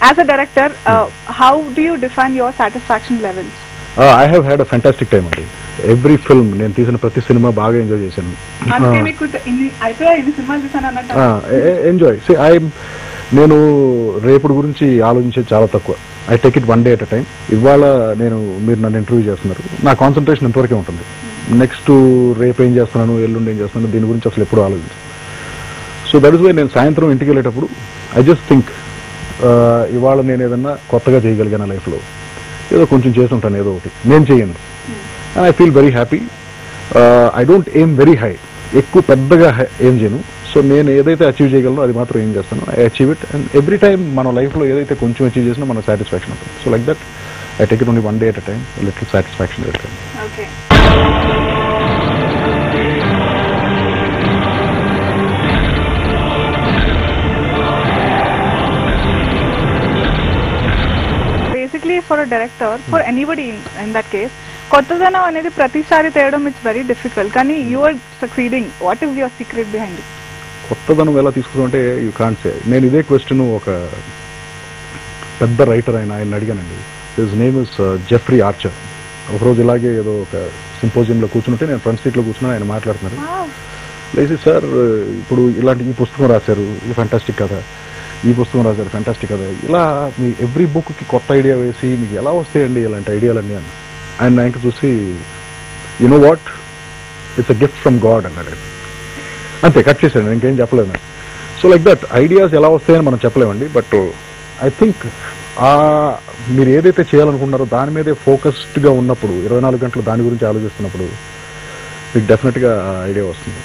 As a director how do you define your satisfaction levels I have had a fantastic time అండి every film నేను తీసిన ప్రతి cinema బాగా enjoy చేశాను అందుకే మీకు ఇన్ని అయితే ఇన్ని సినిమాలు చూసాను అన్నట్టు ఎంజాయ్ సి ఐ నేను రేపటి గురించి ఆలోచించేది చాలా తక్కువ I take it one day at a time ఇవాళ నేను మీరు నన్ను ఇంటర్వ్యూ చేస్తున్నారు నా కాన్సన్ట్రేషన్ ఎంతవరకే ఉంటుంది నెక్స్ట్ రేపు ఏం చేస్తున్నాను ఎల్లుండి ఏం చేస్తున్నాను దీని గురించి అసలు ఎప్పుడు ఆలోచించను సో దట్ ఇస్ వై నేను సాయంత్రం ఇంటికి వెళ్ళేటప్పుడు ఐ జస్ట్ థింక్ ఇవాళ నేను ఏదన్నా కొత్తగా చేయగలిగాను లైఫ్లో ఏదో కొంచెం చేసి ఉంటాను ఏదో ఒకటి నేను చేయను I feel very happy I don't aim very high ఎక్కువ పెద్దగా ఏం చేయను సో నేను ఏదైతే అచీవ్ చేయగలను అది మాత్రం ఏం చేస్తాను I achieve it and every time మన లైఫ్లో ఏదైతే కొంచెం అచీవ్ చేసినా మన సాటిస్ఫాక్షన్ ఉంటుంది so like that I take it only one day at a time little satisfaction at time okay basically for a director for anybody in that case కొత్తదనం అనేది ప్రతిసారి తేయడం ఇట్స్ వెరీ డిఫికల్ట్ కానీ you are succeeding what is your secret behind it కొత్తదనం ఎలా తీసుకుంటే you can't say నేను ఇదే క్వశ్చన్ ఒక పెద్ద రైటర్ ఆయన ఆయన అడిగానండి his name is Jeffrey Archer ఒకరోజు ఇలాగే ఏదో ఒక సింపోజియంలో కూర్చుంటే నేను ఫ్రంట్ సీట్లో కూర్చున్నాను ఆయన మాట్లాడుతున్నారు లేచి సార్ ఇప్పుడు ఇలాంటి ఈ పుస్తకం రాశారు ఇది ఫంటాస్టిక్ కదా ఈ పుస్తకం రాశారు ఫంటాస్టిక్ కదా ఇలా మీ ఎవ్రీ బుక్కి కొత్త ఐడియా వేసి మీకు ఎలా వస్తాయండి ఇలాంటి ఐడియాలన్నీ అని ఆయన ఆయనకి చూసి you know what it's a gift from God అన్నాడు ఆయన. అంతే కట్ చేశాను నేను ఇంకేం చెప్పలేదు నేను సో లైక్ దట్ ఐడియాస్ ఎలా వస్తాయని మనం చెప్పలేమండి బట్ ఐ థింక్ ఆ మీరు ఏదైతే చేయాలనుకుంటున్నారో దాని మీదే ఫోకస్డ్గా ఉన్నప్పుడు ఇరవై నాలుగు గంటలు దాని గురించి ఆలోచిస్తున్నప్పుడు మీకు డెఫినెట్గా ఐడియా వస్తుంది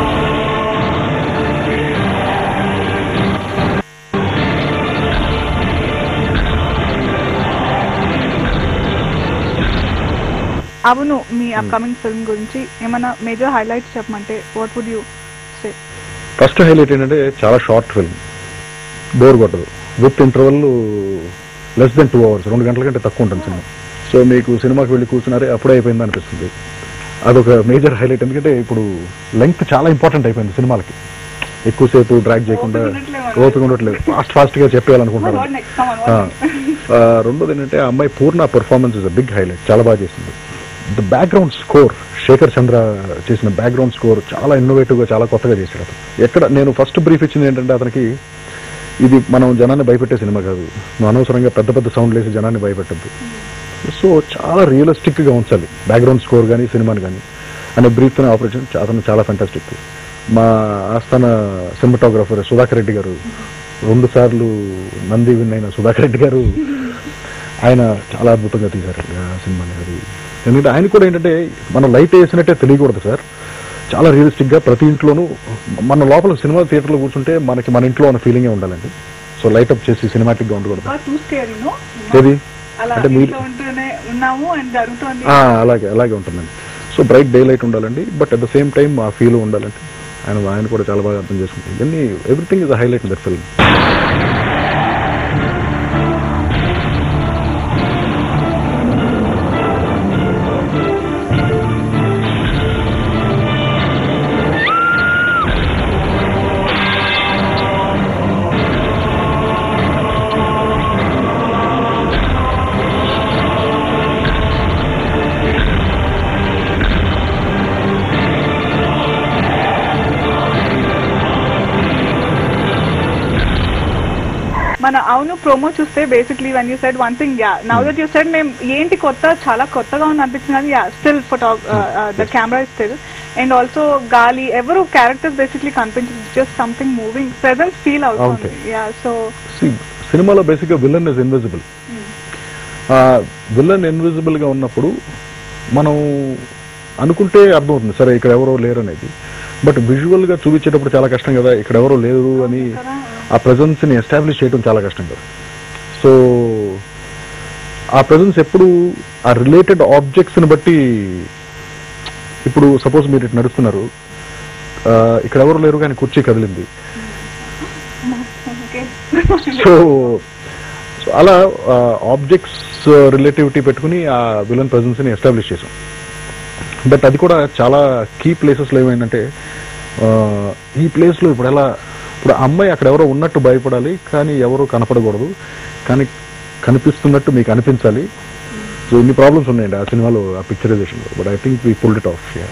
అవును మీ అప్కమింగ్ ఫిల్మ్ గురించి ఏమైనా మేజర్ హైలైట్స్ చెప్పమంటే what would you say first highlight ఏంటంటే చాలా షార్ట్ ఫిల్మ్ బోర్ కొట్టదు with interval less than two hours రెండు గంటల కంటే తక్కువ ఉంటుంది సినిమా సో మీకు సినిమాకి వెళ్ళి కూర్చున్నారే అప్పుడే అయిపోయింది అనిపిస్తుంది అదొక మేజర్ హైలైట్ ఎందుకంటే ఇప్పుడు లెంగ్త్ చాలా ఇంపార్టెంట్ అయిపోయింది సినిమాలకి ఎక్కువసేపు డ్రాగ్ చేయకుండా ఓపిక ఉండట్లేదు. ఓపిక ఉండట్లేదు ఫాస్ట్ ఫాస్ట్గా చెప్పేయాలనుకుంటున్నారు నెక్స్ట్ ఆ, ఆ, రెండోది ఏంటంటే ఆ అమ్మాయి Purna performance is a big highlight చాలా బాగా చేసింది the background score Shekhar Chandra చేసిన బ్యాక్గ్రౌండ్ స్కోర్ చాలా innovative గా చాలా కొత్తగా చేశాడు అతను ఎక్కడ నేను ఫస్ట్ బ్రీఫ్ ఇచ్చింది ఏంటంటే అతనికి ఇది మనం జనాన్ని భయపెట్టే సినిమా కాదు నువ్వు అనవసరంగా పెద్ద పెద్ద సౌండ్ వేసి జనాన్ని భయపెట్టద్దు సో చాలా రియలిస్టిక్ గా ఉంచాలి బ్యాక్గ్రౌండ్ స్కోర్ కానీ సినిమాని కానీ అనే బ్రీఫ్ తోనే ఆపరేషన్ అతను చాలా ఫంటాస్టిక్ మా ఆస్థాన సినిమాటోగ్రఫర్ సుధాకర్ రెడ్డి గారు రెండు సార్లు నంది విన్ అయిన సుధాకర్ రెడ్డి గారు ఆయన చాలా అద్భుతంగా తీశారు ఆ సినిమాని అది ఎందుకంటే ఆయన కూడా ఏంటంటే మనం లైట్ వేసినట్టే తెలియకూడదు సార్ చాలా రియలిస్టిక్ గా ప్రతి ఇంట్లోనూ మన లోపల సినిమా థియేటర్లో కూర్చుంటే మనకి మన ఇంట్లో ఉన్న ఫీలింగే ఉండాలండి సో లైట్ అప్ చేసి సినిమాటిక్ గా ఉండకూడదు టూ స్కేర్ నో ఏది అలా అంటే మీరు ఇంట్లో ఉంటూనే ఉన్నాము అండ్ జరుగుతోంది ఆ, అలాగే అలాగే ఉంటుందండి సో బ్రైట్ డే లైట్ ఉండాలండి but at the same time ఆ ఫీల్ ఉండాలండి ఆయన ఆయన కూడా చాలా బాగా అర్థం చేసుకుంటారు ఇవన్నీ everything is highlight in that film మన అవును ప్రోమో చూస్తే basically one you said one thing yeah now that you said మేము ఏంటి కొత్త చాలా కొత్తగా ఉంది అనిపించింది yeah still photo the camera still and also గాలి ఎవరు క్యారెక్టర్స్ బేసిక్లీ కనిపించదు just something moving presence feel అవుతుంది Okay. యా సో సినిమాలో బేసిక్గా villain is invisible villain invisible గా ఉన్నప్పుడు మనం అనుకుంటే అర్థమవుతుంది సరే ఇక్కడ ఎవరో లేరు అనేది బట్ విజువల్ గా చూపించేటప్పుడు చాలా కష్టం కదా ఇక్కడ ఎవరో లేరు అని ఆ presence ని ఎస్టాబ్లిష్ చేయడం చాలా కష్టం కదా సో ఆ ప్రెజెన్స్ ఎప్పుడు ఆ రిలేటెడ్ ని బట్టి ఇప్పుడు సపోజ్ మీరు ఇటు నడుస్తున్నారు ఆ, ఇక్కడ ఎవరు లేరు కానీ కుర్చీ కదిలింది ఓకే సో సో అలా ఆబ్జెక్ట్స్ రిలేటివిటీ పెట్టుకుని ఆ విలన్ ప్రెజెన్స్ ని ఎస్టాబ్లిష్ చేసాం బట్ అది కూడా చాలా కీ ప్లేసెస్లో ఏమైందంటే ఆ, ఈ ప్లేస్లో ఇప్పుడు ఎలా ఇప్పుడు ఆ అమ్మాయి అక్కడ ఎవరో ఉన్నట్టు భయపడాలి కానీ ఎవరో కనపడకూడదు కానీ కనిపిస్తున్నట్టు మీకు అనిపించాలి సో ఇన్ని ప్రాబ్లమ్స్ ఉన్నాయండి ఆ సినిమాలో ఆ పిక్చరైజేషన్లో but I think we pulled it off yeah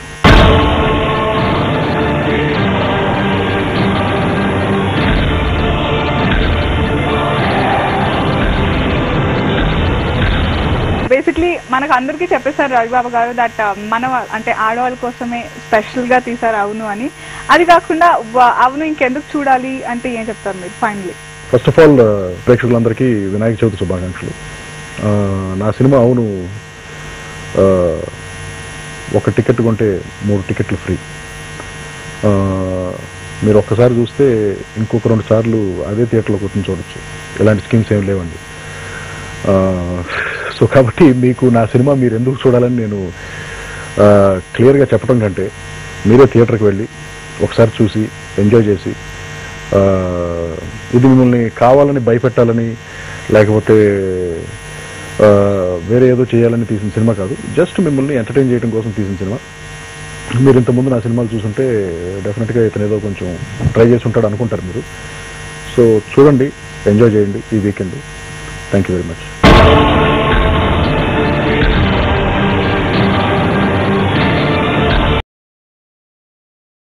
basically మనకు అందరికీ చెప్పేశారు రవిబాబు గారు దట్ మన అంటే ఆడవాళ్ళ కోసమే స్పెషల్ గా తీసారు అవును అని అది కాకుండా వ- అవును ఇంకెందుకు చూడాలి అంటే ఏం చెప్తారు మీరు ఫైనలీ ఫస్ట్ ఆఫ్ ఆల్ ప్రేక్షకులందరికీ వినాయక చవితి శుభాకాంక్షలు ఆ, నా సినిమా అవును ఆ, ఒక టికెట్ కొంటే మూడు టికెట్లు ఫ్రీ ఆ, మీరు ఒక్కసారి చూస్తే ఇంకొక రెండు సార్లు అదే థియేటర్లో కూర్చొని చూడొచ్చు ఇలాంటి స్కీమ్స్ ఏం లేవండి ఆ, సో కాబట్టి మీకు నా సినిమా మీరు ఎందుకు చూడాలని నేను ఆ, క్లియర్గా చెప్పడం కంటే మీరే థియేటర్కి వెళ్ళి ఒకసారి చూసి ఎంజాయ్ చేసి ఆ, ఇది మిమ్మల్ని కావాలని భయపెట్టాలని లేకపోతే ఆ, వేరే ఏదో చేయాలని తీసిన సినిమా కాదు జస్ట్ మిమ్మల్ని ఎంటర్టైన్ చేయడం కోసం తీసిన సినిమా మీరు ఇంతకుముందు నా సినిమాలు చూసుంటే డెఫినెట్గా ఇతను ఏదో కొంచెం ట్రై చేసి ఉంటాడు అనుకుంటారు మీరు సో చూడండి ఎంజాయ్ చేయండి ఈ weekend thank you very much